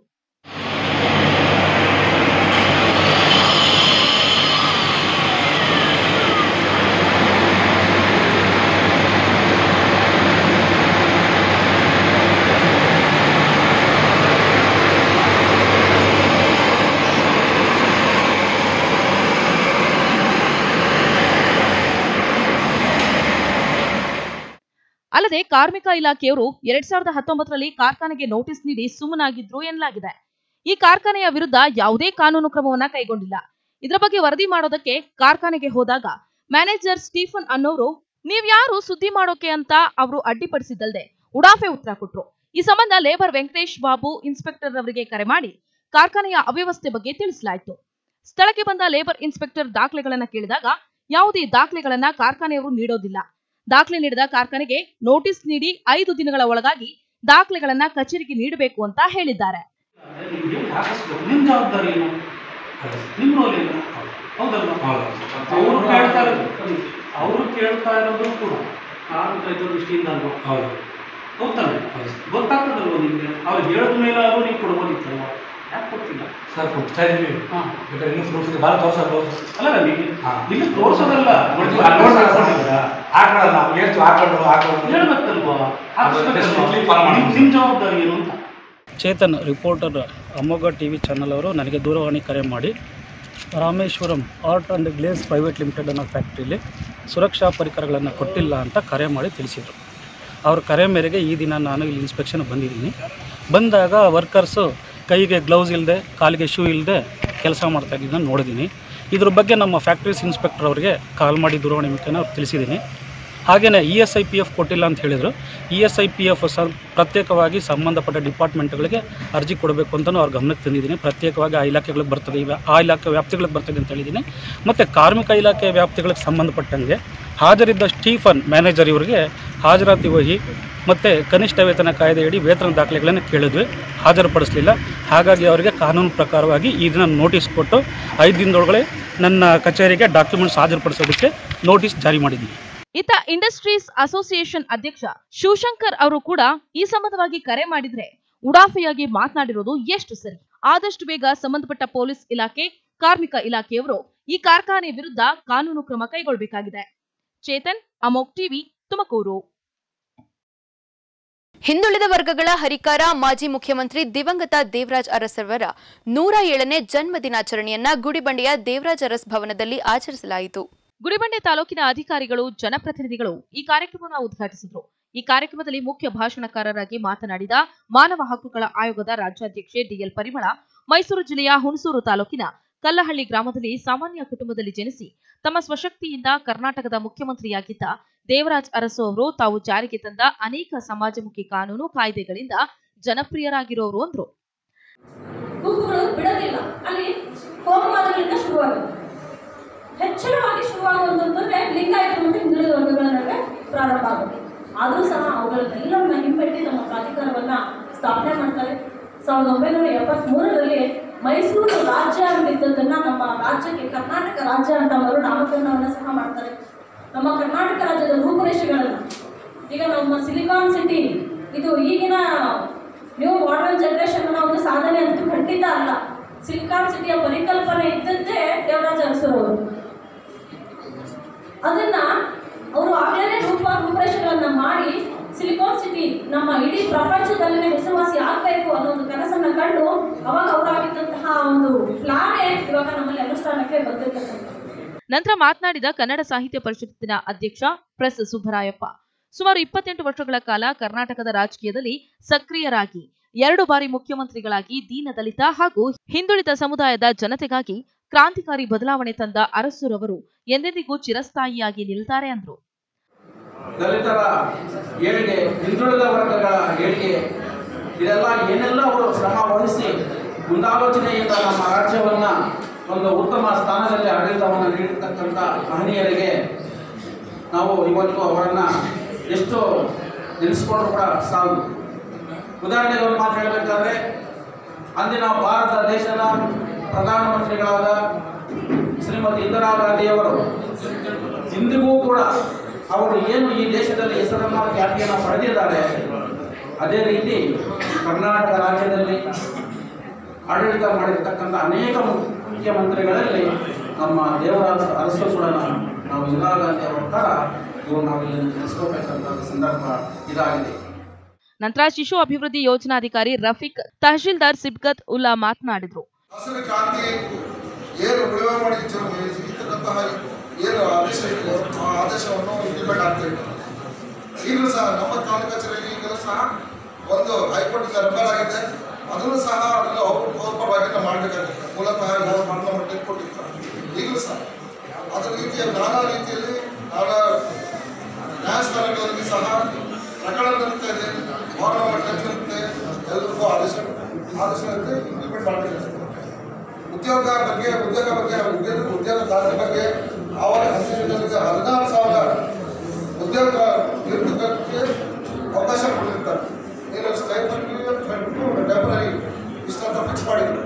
Speaker 7: ಅಲ್ಲದೆ ಕಾರ್ಮಿಕ ಇಲಾಖೆಯವರು ಎರಡ್ ಸಾವಿರದ ಹತ್ತೊಂಬತ್ತರಲ್ಲಿ ಕಾರ್ಖಾನೆಗೆ ನೋಟಿಸ್ ನೀಡಿ ಸುಮ್ಮನಾಗಿದ್ರು ಎನ್ನಲಾಗಿದೆ ಈ ಕಾರ್ಖಾನೆಯ ವಿರುದ್ಧ ಯಾವುದೇ ಕಾನೂನು ಕ್ರಮವನ್ನ ಕೈಗೊಂಡಿಲ್ಲ ಇದರ ಬಗ್ಗೆ ವರದಿ ಮಾಡೋದಕ್ಕೆ ಕಾರ್ಖಾನೆಗೆ ಹೋದಾಗ ಮ್ಯಾನೇಜರ್ ಸ್ಟೀಫನ್ ಅನ್ನೋರು ನೀವ್ಯಾರು ಸುದ್ದಿ ಮಾಡೋಕೆ ಅಂತ ಅವರು ಅಡ್ಡಿಪಡಿಸಿದ್ದಲ್ದೆ ಉಡಾಫೆ ಉತ್ತರ ಕೊಟ್ರು ಈ ಸಂಬಂಧ ಲೇಬರ್ ವೆಂಕಟೇಶ್ ಬಾಬು ಇನ್ಸ್ಪೆಕ್ಟರ್ ಅವರಿಗೆ ಕರೆ ಮಾಡಿ ಕಾರ್ಖಾನೆಯ ಅವ್ಯವಸ್ಥೆ ಬಗ್ಗೆ ತಿಳಿಸಲಾಯಿತು ಸ್ಥಳಕ್ಕೆ ಬಂದ ಲೇಬರ್ ಇನ್ಸ್ಪೆಕ್ಟರ್ ದಾಖಲೆಗಳನ್ನ ಕೇಳಿದಾಗ ಯಾವುದೇ ದಾಖಲೆಗಳನ್ನ ಕಾರ್ಖಾನೆಯವರು ನೀಡೋದಿಲ್ಲ ದಾಖಲೆ ನೀಡಿದ ಕಾರ್ಖಾನೆಗೆ ನೋಟಿಸ್ ನೀಡಿ ಐದು ದಿನಗಳ ಒಳಗಾಗಿ ದಾಖಲೆಗಳನ್ನ ಕಚೇರಿಗೆ ನೀಡಬೇಕು ಅಂತ ಹೇಳಿದ್ದಾರೆ
Speaker 2: ನೀವು ಹಾಕಿಸ್ಬೇಕು ನಿಮ್ಮ ಜವಾಬ್ದಾರಿ ಏನು ನಿಮ್ಮ ರೋಲ್ ಏನು ಹೌದಲ್ವಾ ಅವರು ಕೇಳ್ತಾ ಇರೋದು ಅವರು ಕೇಳ್ತಾ ಇರೋದು ಕೂಡ ಕಾರ್ಮಿಕ ದೃಷ್ಟಿಯಿಂದ ಅಲ್ವಾ ಹೌದು ಹೌದಾನೆ ಗೊತ್ತಾಗ್ತದಲ್ವ ನಿಮಗೆ ಅವ್ರು ಹೇಳಿದ ಮೇಲೆ ಅವರು ನೀವು ಕೊಡ್ಬೋದಿತ್ತಲ್ವ ಯಾಕೆ ಕೊಡ್ತಿಲ್ಲ
Speaker 3: ಸರ್ ಕೊಡ್ತಾ ಇದೀವಿ
Speaker 2: ಹಾಂ
Speaker 3: ಬೇಕಾದ್ರೆ ಇನ್ನೂ ತೋರಿಸಿದ್ರೆ ಭಾಳ ತೋರ್ಸೋದು
Speaker 2: ಅಲ್ಲ ನಿಮಗೆ ಇಲ್ಲಿ ತೋರಿಸೋದಲ್ಲ
Speaker 3: ಹಾಕೊಳ್ಳೋದು ನಾವು ಹೇಳ್ತೀವಿ ಹಾಕೊಂಡು ಹಾಕೊಂಡು
Speaker 2: ಹೇಳ್ಬೇಕಲ್ವಾ ಹಾಕಿಸ್ಬೇಕಲ್ವಾ?
Speaker 3: strictly follow ಮಾಡ್ಬೇಕು.
Speaker 2: ನಿಮ್- ನಿಮ್ಮ ಜವಾಬ್ದಾರಿ ಏನು ಅಂತ
Speaker 10: Chetan reporter Amogha T V channel ಅವರು ನನಗೆ ದೂರವಾಣಿ ಕರೆ ಮಾಡಿ Rameshwaram art and glaze private limited ಅನ್ನೋ ಫ್ಯಾಕ್ಟ್ರಿಲಿ ಸುರಕ್ಷಾ ಪರಿಕರಗಳನ್ನು ಕೊಟ್ಟಿಲ್ಲ ಅಂತ ಕರೆ ಮಾಡಿ ತಿಳಿಸಿದರು ಅವ್ರ ಕರೆ ಮೇರೆಗೆ ಈ ದಿನ ನಾನು ಇಲ್ಲಿ ಇನ್ಸ್ಪೆಕ್ಷನ್ ಬಂದಿದ್ದೀನಿ ಬಂದಾಗ ವರ್ಕರ್ಸು ಕೈಗೆ ಗ್ಲೌಸ್ ಇಲ್ಲದೆ ಕಾಲಿಗೆ ಶೂ ಇಲ್ಲದೆ ಕೆಲಸ ಮಾಡ್ತಾ ಇದ್ದನ್ನು ನೋಡಿದ್ದೀನಿ ಇದ್ರ ಬಗ್ಗೆ ನಮ್ಮ ಫ್ಯಾಕ್ಟ್ರೀಸ್ ಇನ್ಸ್ಪೆಕ್ಟರ್ ಅವರಿಗೆ ಕಾಲ್ ಮಾಡಿ ದೂರವಾಣಿ ಮುಖೇನ ಅವ್ರಿಗೆ ತಿಳಿಸಿದ್ದೀನಿ ಹಾಗೆಯೇ E S I P F ಕೊಟ್ಟಿಲ್ಲ ಅಂತ ಹೇಳಿದರು E S I P F ಸ ಪ್ರತ್ಯೇಕವಾಗಿ ಸಂಬಂಧಪಟ್ಟ ಡಿಪಾರ್ಟ್ಮೆಂಟ್ಗಳಿಗೆ ಅರ್ಜಿ ಕೊಡಬೇಕು ಅಂತಲೂ ಅವ್ರ ಗಮನಕ್ಕೆ ತಂದಿದ್ದೀನಿ ಪ್ರತ್ಯೇಕವಾಗಿ ಆ ಇಲಾಖೆಗಳಿಗೆ ಬರ್ತದೆ ಇವ ಆ ಇಲಾಖೆ ವ್ಯಾಪ್ತಿಗಳಿಗೆ ಬರ್ತದೆ ಅಂತ ಹೇಳಿದ್ದೀನಿ ಮತ್ತು ಕಾರ್ಮಿಕ ಇಲಾಖೆ ವ್ಯಾಪ್ತಿಗಳಿಗೆ ಸಂಬಂಧಪಟ್ಟಂಗೆ ಹಾಜರಿದ್ದ ಸ್ಟೀಫನ್ ಮ್ಯಾನೇಜರ್ ಇವರಿಗೆ ಹಾಜರಾತಿ ವಹಿ ಮತ್ತು ಕನಿಷ್ಠ ವೇತನ ಕಾಯ್ದೆಯಡಿ ವೇತನ ದಾಖಲೆಗಳನ್ನು ಕೇಳಿದ್ವಿ ಹಾಜರುಪಡಿಸಲಿಲ್ಲ ಹಾಗಾಗಿ ಅವರಿಗೆ ಕಾನೂನು ಪ್ರಕಾರವಾಗಿ ಈ ದಿನ ನೋಟಿಸ್ ಕೊಟ್ಟು ಐದು ದಿನದೊಳಗಡೆ ನನ್ನ ಕಚೇರಿಗೆ ಡಾಕ್ಯುಮೆಂಟ್ಸ್ ಹಾಜರುಪಡಿಸೋದಕ್ಕೆ ನೋಟಿಸ್ ಜಾರಿ ಮಾಡಿದ್ದೀನಿ
Speaker 7: ಇತ್ತ ಇಂಡಸ್ಟ್ರೀಸ್ ಅಸೋಸಿಯೇಷನ್ ಅಧ್ಯಕ್ಷ ಶಿವಶಂಕರ್ ಅವರು ಕೂಡ ಈ ಸಂಬಂಧವಾಗಿ ಕರೆ ಮಾಡಿದ್ರೆ ಉಡಾಫೆಯಾಗಿ ಮಾತನಾಡಿರೋದು ಎಷ್ಟು ಸರಿ ಆದಷ್ಟು ಬೇಗ ಸಂಬಂಧಪಟ್ಟ ಪೊಲೀಸ್ ಇಲಾಖೆ ಕಾರ್ಮಿಕ ಇಲಾಖೆಯವರು ಈ ಕಾರ್ಖಾನೆ ವಿರುದ್ಧ ಕಾನೂನು ಕ್ರಮ ಕೈಗೊಳ್ಳಬೇಕಾಗಿದೆ ಚೇತನ್ ಅಮೋಕ್ ಟಿವಿ ತುಮಕೂರು
Speaker 1: ಹಿಂದುಳಿದ ವರ್ಗಗಳ ಹರಿಕಾರ ಮಾಜಿ ಮುಖ್ಯಮಂತ್ರಿ ದಿವಂಗತ ದೇವರಾಜ್ ಅರಸರವರ ನೂರ ಏಳನೇ ಜನ್ಮ ದಿನಾಚರಣೆಯನ್ನ ಗುಡಿಬಂಡೆಯ ದೇವರಾಜ್ ಅರಸ್ ಭವನದಲ್ಲಿ ಆಚರಿಸಲಾಯಿತು
Speaker 7: ಗುಡಿಬಂಡೆ ತಾಲೂಕಿನ ಅಧಿಕಾರಿಗಳು ಜನಪ್ರತಿನಿಧಿಗಳು ಈ ಕಾರ್ಯಕ್ರಮವನ್ನು ಉದ್ಘಾಟಿಸಿದರು ಈ ಕಾರ್ಯಕ್ರಮದಲ್ಲಿ ಮುಖ್ಯ ಭಾಷಣಕಾರರಾಗಿ ಮಾತನಾಡಿದ ಮಾನವ ಹಕ್ಕುಗಳ ಆಯೋಗದ ರಾಜ್ಯಾಧ್ಯಕ್ಷೆ ಡಿಎಲ್ ಪರಿಮಳ ಮೈಸೂರು ಜಿಲ್ಲೆಯ ಹುಣಸೂರು ತಾಲೂಕಿನ ಕಲ್ಲಹಳ್ಳಿ ಗ್ರಾಮದಲ್ಲಿ ಸಾಮಾನ್ಯ ಕುಟುಂಬದಲ್ಲಿ ಜನಿಸಿ ತಮ್ಮ ಸ್ವಶಕ್ತಿಯಿಂದ ಕರ್ನಾಟಕದ ಮುಖ್ಯಮಂತ್ರಿಯಾಗಿದ್ದ ದೇವರಾಜ್ ಅರಸು ಅವರು ತಾವು ಜಾರಿಗೆ ತಂದ ಅನೇಕ ಸಮಾಜಮುಖಿ ಕಾನೂನು ಕಾಯ್ದೆಗಳಿಂದ ಜನಪ್ರಿಯರಾಗಿರೋರು ಅಂದ್ರು
Speaker 11: ಗುಂಪುಗಳು ಬಿಡೋದಿಲ್ಲ ಅಲ್ಲಿ ಕೋಮುವಾದಗಳಿಂದ ಶುರುವಾಗುತ್ತೆ ಹೆಚ್ಚಳವಾಗಿ ಶುರುವಾಗುವಂತಂದ್ರೆ ಲಿಂಗಾಯತ ಮತ್ತು ಹಿಂದುಳಿದ ವರ್ಗಗಳ ನಡುವೆ ಪ್ರಾರಂಭ ಆಗುತ್ತೆ ಆದರೂ ಸಹ ಅವುಗಳನ್ನೆಲ್ಲವನ್ನ ಹಿಂಪಟ್ಟಿ ನಮ್ಮ ಪ್ರಾಧಿಕಾರವನ್ನ ಸ್ಥಾಪನೆ ಮಾಡ್ತಾರೆ ಸಾವಿರದ ಒಂಬೈನೂರ ಎಪ್ಪತ್ಮೂರರಲ್ಲಿ ಮೈಸೂರು ರಾಜ್ಯ ಅಂತಿದ್ದದನ್ನ ನಮ್ಮ ರಾಜ್ಯಕ್ಕೆ ಕರ್ನಾಟಕ ರಾಜ್ಯ ಅಂತ ಮರು ನಾಮಕರಣವನ್ನ ಸಹ ಮಾಡ್ತಾರೆ ನಮ್ಮ ಕರ್ನಾಟಕ ರಾಜ್ಯದ ರೂಪುರೇಷೆಗಳನ್ನು ಈಗ ನಮ್ಮ ಸಿಲಿಕಾನ್ ಸಿಟಿ ಇದು ಈಗಿನ ನ್ಯೂ ಮಾಡರ್ನ್ ಜನರೇಷನ್ ಒಂದು ಸಾಧನೆ ಅಂತೂ ಖಂಡಿತ ಅಲ್ಲ ಸಿಲಿಕಾನ್ ಸಿಟಿಯ ಪರಿಕಲ್ಪನೆ ಇದ್ದದ್ದೇ ದೇವರಾಜ ಅರಸರವರು ಅದನ್ನ ಅವರು ಆಗಲೇ ರೂಪ ರೂಪರೇಷೆಗಳನ್ನ ಮಾಡಿ ಸಿಲಿಕಾನ್ ಸಿಟಿ ನಮ್ಮ ಇಡೀ ಪ್ರಪಂಚದಲ್ಲಿನ ಹೆಸರುವಾಸಿ ಆಗಬೇಕು ಅನ್ನೋ ಒಂದು ಕನಸನ್ನ ಕಂಡು ಅವಾಗ ಅವರಾಗಿದ್ದಂತಹ ಒಂದು ಪ್ಲಾನೇ ಇವಾಗ ನಮ್ಮಲ್ಲಿ ಅನುಷ್ಠಾನಕ್ಕೆ ಬಂದಿರ್ತಕ್ಕಂಥ
Speaker 7: ನಂತರ ಮಾತನಾಡಿದ ಕನ್ನಡ ಸಾಹಿತ್ಯ ಪರಿಷತ್ತಿನ ಅಧ್ಯಕ್ಷ ಪ್ರೆಸ್ ಸುಬ್ಬರಾಯಪ್ಪ ಸುಮಾರು ಇಪ್ಪತ್ತೆಂಟು ವರ್ಷಗಳ ಕಾಲ ಕರ್ನಾಟಕದ ರಾಜಕೀಯದಲ್ಲಿ ಸಕ್ರಿಯರಾಗಿ ಎರಡು ಬಾರಿ ಮುಖ್ಯಮಂತ್ರಿಗಳಾಗಿ ದೀನದಲಿತ ಹಾಗೂ ಹಿಂದುಳಿದ ಸಮುದಾಯದ ಜನತೆಗಾಗಿ ಕ್ರಾಂತಿಕಾರಿ ಬದಲಾವಣೆ ತಂದ ಅರಸುರವರು ಎಂದೆಂದಿಗೂ ಚಿರಸ್ಥಾಯಿಯಾಗಿ ನಿಲ್ತಾರೆ ಅಂದ್ರು
Speaker 12: ದಲಿತರ ಏಳಿಗೆ ಹಿಂದುಳಿದ ವರ್ಗಗಳ ಏಳಿಗೆ ಇದೆಲ್ಲ ಏನೆಲ್ಲ ಅವರು ಶ್ರಮ ವಹಿಸಿ ಮುಂದಾಲೋಚನೆಯಿಂದ ನಮ್ಮ ರಾಜ್ಯವನ್ನ ಒಂದು ಉತ್ತಮ ಸ್ಥಾನದಲ್ಲಿ ಆಡಳಿತವನ್ನು ನೀಡಿರ್ತಕ್ಕಂಥ ಮಹನೀಯರಿಗೆ ನಾವು ಇವತ್ತು ಅವರನ್ನ ಎಷ್ಟು ನೆನೆಸ್ಕೊಂಡ್ರು ಕೂಡ ಸಾಲದು ಉದಾಹರಣೆಗೆ ಒಂದು ಮಾತು ಹೇಳಬೇಕಾದ್ರೆ ಅಂದಿನ ಭಾರತ ದೇಶದ ಪ್ರಧಾನಮಂತ್ರಿಗಳಾದ ಶ್ರೀಮತಿ ಇಂದಿರಾ ಗಾಂಧಿಯವರು ಇಂದಿಗೂ ಕೂಡ ಅವರು ಏನು ಈ ದೇಶದಲ್ಲಿ ಹೆಸರನ್ನ ಖ್ಯಾತಿಯನ್ನು ಪಡೆದಿದ್ದಾರೆ ಅದೇ ರೀತಿ ಕರ್ನಾಟಕ ರಾಜ್ಯದಲ್ಲಿ ಆಡಳಿತ ಮಾಡಿರ್ತಕ್ಕಂಥ ಅನೇಕ ಮುಖ್ಯಮಂತ್ರಿಗಳಲ್ಲಿ ನಮ್ಮ ದೇವರಾಜ ಅರಸು ಕೂಡ ನಾವು ಇಂದಿರಾ ಗಾಂಧಿ ಅವರ ಥರ ಇವರು ನಾವು ಇಲ್ಲಿ ನೆನೆಸ್ಕೋಬೇಕಂತ ಸಂದರ್ಭ ಇದಾಗಿದೆ
Speaker 7: ನಂತರ ಶಿಶು ಅಭಿವೃದ್ಧಿ ಯೋಜನಾಧಿಕಾರಿ ರಫೀಕ್ ತಹಶೀಲ್ದಾರ್ ಸಿಬ್ಗತ್ ಉಲ್ಲಾ ಮಾತನಾಡಿದ್ರು
Speaker 13: ಹಸಿರು ಕ್ರಾಂತಿ ಏನು ಉಳುಮೆ ಮಾಡಿ ಇರ್ತಕ್ಕಂತಹ ಏನು ಆದೇಶ ಇದೆ ಆ ಆದೇಶವನ್ನು ಇಂಪ್ಲಿಮೆಂಟ್ ಆಗ್ತಾ ಇದೆ ಈಗಲೂ ಸಹ ನಮ್ಮ ತಾಲೂಕು ಕಚೇರಿಯಲ್ಲಿ ಈಗಲೂ ಸಹ ಒಂದು ಹೈಕೋರ್ಟ್ ರೆಫರ್ ಆಗಿದೆ ಅದನ್ನು ಸಹ ಅದನ್ನು ಔಪರವಾಗಿ ನಾವು ಮಾಡಬೇಕಾಗುತ್ತೆ ಮೂಲತಃ ಯಾವ ಪಾರ್ಲಿಮೆಂಟ್ ಕೊಟ್ಟಿರ್ತಾರೆ ಈಗಲೂ ಸಹ ಅದರ ರೀತಿಯ ನಾನಾ ರೀತಿಯಲ್ಲಿ ನಾನಾ ನ್ಯಾಯಸ್ಥಾನಗಳಲ್ಲಿ ಸಹ ಪ್ರಕರಣ ನಡೀತಾ ಇದೆ ಗೌರ್ಮೆಂಟ್ ನಡೀತೆ ಎಲ್ಲರಿಗೂ ಆದೇಶ ಆದೇಶದಂತೆ ಇಂಪ್ಲಿಮೆಂಟ್ ಮಾಡಬೇಕಾಗುತ್ತೆ ಉದ್ಯೋಗ ಬಗ್ಗೆ ಉದ್ಯೋಗ ಬಗ್ಗೆ ಉದ್ಯೋಗ ಉದ್ಯೋಗದಾರರ ಬಗ್ಗೆ ಆವಾಗ ಹಸಿರು ಹದಿನಾರು ಸಾವಿರ ಉದ್ಯೋಗ ನಿರುದ್ಯೋಗಕ್ಕೆ ಅವಕಾಶ ಕೊಟ್ಟಿರ್ತಾರೆ ನೀನು ಸ್ಟೈಫನ್ ಟೆಂಪರರಿ ಇಷ್ಟಂತ ಫಿಕ್ಸ್ ಮಾಡಿದ್ರು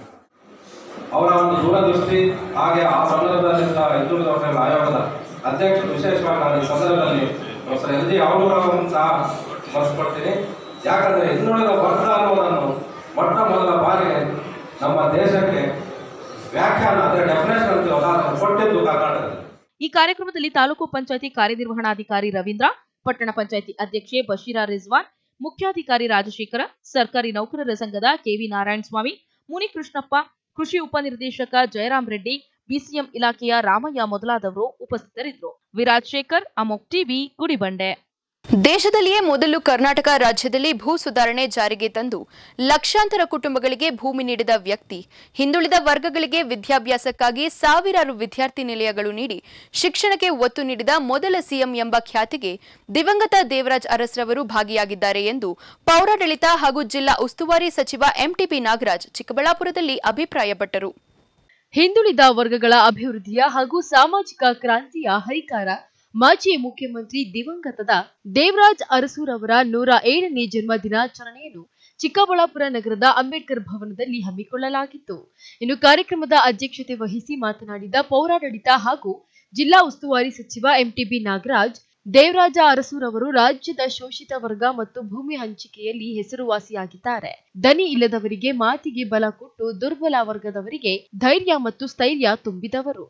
Speaker 14: ಅವರ ಒಂದು ದೂರದೃಷ್ಟಿ ಹಾಗೆ ಆ ಸಂದರ್ಭದಲ್ಲಿದ್ದ ಹಿಂದುಳಿದ ವರ್ಗಗಳ ಆಯೋಗದ ಅಧ್ಯಕ್ಷರು ವಿಶೇಷವಾಗಿ ನಾನು ಈ ಸಂದರ್ಭದಲ್ಲಿ ಪ್ರೊಫೆಸರ್ ಎಲ್ ಜಿ ಅವರನ್ನು ಸಹ ಸ್ಮರಿಸ್ಕೊಳ್ತೀನಿ ಯಾಕಂದ್ರೆ ಹಿಂದುಳಿದ ವರ್ಗ ಅನ್ನೋದನ್ನು ಮೊಟ್ಟ ಮೊದಲ ಬಾರಿಗೆ ನಮ್ಮ ದೇಶಕ್ಕೆ ವ್ಯಾಖ್ಯಾನ ಅಂದರೆ ಡೆಫಿನೇಷನ್ ಅಂತೀವಲ್ಲ ಅದನ್ನು ಕೊಟ್ಟಿದ್ದು ಕರ್ನಾಟಕದಲ್ಲಿ
Speaker 7: ಈ ಕಾರ್ಯಕ್ರಮದಲ್ಲಿ ತಾಲೂಕು ಪಂಚಾಯತಿ ಕಾರ್ಯನಿರ್ವಹಣಾಧಿಕಾರಿ ರವೀಂದ್ರ ಪಟ್ಟಣ ಪಂಚಾಯತಿ ಅಧ್ಯಕ್ಷೆ ಬಶೀರಾ ರಿಜ್ವಾನ್ ಮುಖ್ಯಾಧಿಕಾರಿ ರಾಜಶೇಖರ ಸರ್ಕಾರಿ ನೌಕರರ ಸಂಘದ ಕೆವಿ ನಾರಾಯಣಸ್ವಾಮಿ ಮುನಿಕೃಷ್ಣಪ್ಪ ಕೃಷಿ ಉಪನಿರ್ದೇಶಕ ಜಯರಾಮ್ ರೆಡ್ಡಿ ಬಿಸಿಎಂ ಇಲಾಖೆಯ ರಾಮಯ್ಯ ಮೊದಲಾದವರು ಉಪಸ್ಥಿತರಿದ್ದರು ವಿರಾಜ್ ಶೇಖರ್ ಅಮೋಕ್ ಟಿವಿ ಗುಡಿಬಂಡೆ
Speaker 1: ದೇಶದಲ್ಲಿಯೇ ಮೊದಲು ಕರ್ನಾಟಕ ರಾಜ್ಯದಲ್ಲಿ ಭೂ ಸುಧಾರಣೆ ಜಾರಿಗೆ ತಂದು ಲಕ್ಷಾಂತರ ಕುಟುಂಬಗಳಿಗೆ ಭೂಮಿ ನೀಡಿದ ವ್ಯಕ್ತಿ ಹಿಂದುಳಿದ ವರ್ಗಗಳಿಗೆ ವಿದ್ಯಾಭ್ಯಾಸಕ್ಕಾಗಿ ಸಾವಿರಾರು ವಿದ್ಯಾರ್ಥಿ ನಿಲಯಗಳು ನೀಡಿ ಶಿಕ್ಷಣಕ್ಕೆ ಒತ್ತು ನೀಡಿದ ಮೊದಲ ಸಿಎಂ ಎಂಬ ಖ್ಯಾತಿಗೆ ದಿವಂಗತ ದೇವರಾಜ್ ಅರಸ್ರವರು ಭಾಗಿಯಾಗಿದ್ದಾರೆ ಎಂದು ಪೌರಾಡಳಿತ ಹಾಗೂ ಜಿಲ್ಲಾ ಉಸ್ತುವಾರಿ ಸಚಿವ ಎಂಟಿಪಿ ನಾಗರಾಜ್ ಚಿಕ್ಕಬಳ್ಳಾಪುರದಲ್ಲಿ ಅಭಿಪ್ರಾಯಪಟ್ಟರು
Speaker 4: ಹಿಂದುಳಿದ ವರ್ಗಗಳ ಅಭಿವೃದ್ಧಿಯ ಹಾಗೂ ಸಾಮಾಜಿಕ ಕ್ರಾಂತಿಯ ಹರಿಕಾರ ಮಾಜಿ ಮುಖ್ಯಮಂತ್ರಿ ದಿವಂಗತದ ದೇವರಾಜ್ ಅರಸೂರ್ ಅವರ ನೂರ ಏಳನೇ ಜನ್ಮ ದಿನಾಚರಣೆಯನ್ನು ಚಿಕ್ಕಬಳ್ಳಾಪುರ ನಗರದ ಅಂಬೇಡ್ಕರ್ ಭವನದಲ್ಲಿ ಹಮ್ಮಿಕೊಳ್ಳಲಾಗಿತ್ತು ಇನ್ನು ಕಾರ್ಯಕ್ರಮದ ಅಧ್ಯಕ್ಷತೆ ವಹಿಸಿ ಮಾತನಾಡಿದ ಪೌರಾಡಳಿತ ಹಾಗೂ ಜಿಲ್ಲಾ ಉಸ್ತುವಾರಿ ಸಚಿವ ಎಂಟಿಬಿ ನಾಗರಾಜ್ ದೇವರಾಜ ಅರಸೂರ್ ಅವರು ರಾಜ್ಯದ ಶೋಷಿತ ವರ್ಗ ಮತ್ತು ಭೂಮಿ ಹಂಚಿಕೆಯಲ್ಲಿ ಹೆಸರುವಾಸಿಯಾಗಿದ್ದಾರೆ ದನಿ ಇಲ್ಲದವರಿಗೆ ಮಾತಿಗೆ ಬಲ ಕೊಟ್ಟು ದುರ್ಬಲ ವರ್ಗದವರಿಗೆ ಧೈರ್ಯ ಮತ್ತು ಸ್ಥೈರ್ಯ ತುಂಬಿದವರು